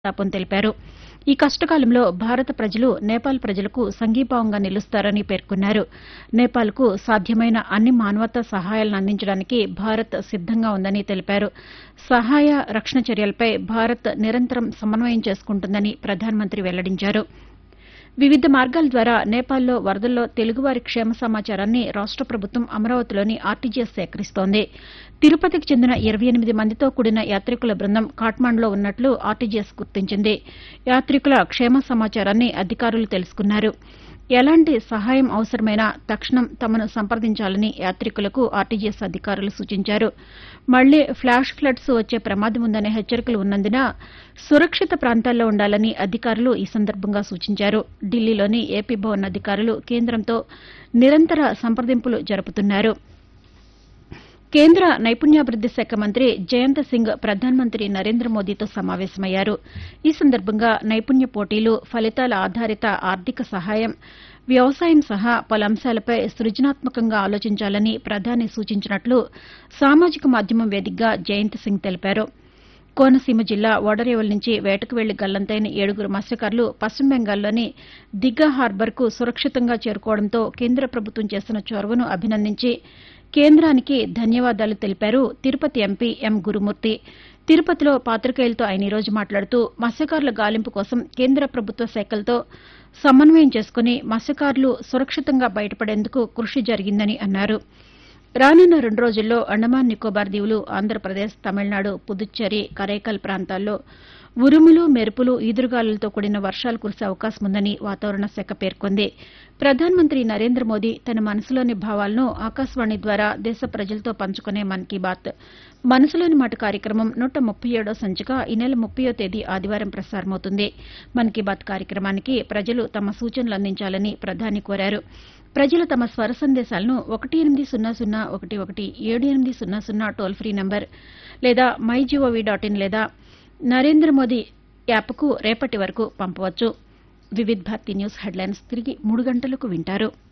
తాపం తెలిపారు ఈ కష్టకాలంలో భారత ప్రజలు నేపాల్ ప్రజలకు సంఘీభావంగా నిలుస్తారని పేర్కొన్నారు నేపాల్కు సాధ్యమైన అన్ని మానవతా సహాయాలను అందించడానికి భారత్ సిద్దంగా ఉందని తెలిపారు సహాయ రక్షణ చర్యలపై భారత్ నిరంతరం సమన్వయం చేసుకుంటుందని ప్రధానమంత్రి వెల్లడించారు వివిధ మార్గాల ద్వారా నేపాల్లో వరదల్లో తెలుగువారి క్షేమ సమాచారాన్ని రాష్ట ప్రభుత్వం అమరావతిలోని ఆర్టీజీఎస్ సేకరిస్తోంది తిరుపతికి చెందిన ఇరవై ఎనిమిది మందితో కూడిన యాత్రికుల బృందం కాట్మాండ్లో ఉన్నట్లు ఆర్టీజీఎస్ గుర్తించింది యాత్రికుల క్షేమ సమాచారాన్ని అధికారులు తెలుసుకున్నారు ఎలాంటి సహాయం అవసరమైనా తక్షణం తమను సంప్రదించాలని యాత్రికులకు ఆర్టీజీఎస్ అధికారులు సూచించారు మళ్లీ ఫ్లాష్ ఫ్లడ్స్ వచ్చే ప్రమాదం ఉందనే హెచ్చరికలు ఉన్నందున సురక్షిత ప్రాంతాల్లో ఉండాలని అధికారులు ఈ సందర్భంగా సూచించారు ఢిల్లీలోని ఏపీ భవన్ అధికారులు కేంద్రంతో నిరంతర సంప్రదింపులు జరుపుతున్నారు కేంద్ర నైపుణ్యాభివృద్ది శాఖ మంత్రి జయంత్ సింగ్ ప్రధానమంత్రి నరేంద్ర మోదీతో సమావేశమయ్యారు ఈ సందర్భంగా నైపుణ్య పోటీలు ఫలితాల ఆధారిత ఆర్థిక సహాయం వ్యవసాయం సహా పలు అంశాలపై సృజనాత్మకంగా ఆలోచించాలని ప్రధాని సూచించినట్లు సామాజిక మాధ్యమం వేదికగా జయంత్ సింగ్ తెలిపారు కోనసీమ జిల్లా ఓడరేవుల నుంచి వేటకు వెళ్లి గల్లంతైన ఏడుగురు మత్స్యకారులు పశ్చిమ బెంగాల్లోని దిగ్గా హార్బర్కు సురక్షితంగా చేరుకోవడంతో కేంద్ర ప్రభుత్వం చేసిన చొరవను అభినందించి కేంద్రానికి ధన్యవాదాలు తెలిపారు తిరుపతి ఎంపీ ఎం గురుమూర్తి తిరుపతిలో పాతికేయులతో ఆయన ఈరోజు మాట్లాడుతూ మత్స్యకారుల గాలింపు కోసం కేంద్ర ప్రభుత్వ శాఖలతో సమన్వయం చేసుకుని మత్స్యకారులు సురక్షితంగా బయటపడేందుకు కృషి జరిగిందని అన్నారు రానున్న రెండు రోజుల్లో అండమాన్ నికోబార్ దీవులు ఆంధ్రప్రదేశ్ తమిళనాడు పుదుచ్చేరి కరైకల్ ప్రాంతాల్లో ఉరుములు మెరుపులు ఈదురుగాలులతో కూడిన వర్షాలు కురిసే అవకాశం ఉందని వాతావరణ శాఖ పేర్కొంది ప్రధానమంత్రి నరేంద్ర మోదీ తన మనసులోని భావాలను ఆకాశవాణి ద్వారా దేశ ప్రజలతో పంచుకునే మన్ కీ బాత్ మనసులోని మాట కార్యక్రమం నూట ముప్పై ఏడో సంచిక ఈ నెల ముప్పయో తేదీ ఆదివారం ప్రసారమవుతుంది మన్ కీ బాత్ కార్యక్రమానికి ప్రజలు తమ సూచనలు అందించాలని ప్రధాని కోరారు ప్రజలు తమ స్వర సందేశాలను ఒకటి ఎనిమిది సున్నా సున్నా ఒకటి ఒకటి ఏడు ఎనిమిది సున్నా సున్నా టోల్ ఫ్రీ నంబర్ లేదా మై జీఓవీ డాట్ ఇన్ లేదా నరేంద్ర మోదీ యాప్కు రేపటి వరకు పంపవచ్చు వివిధ్ భారతి న్యూస్ హెడ్లైన్స్ తిరిగి మూడు గంటలకు వింటారు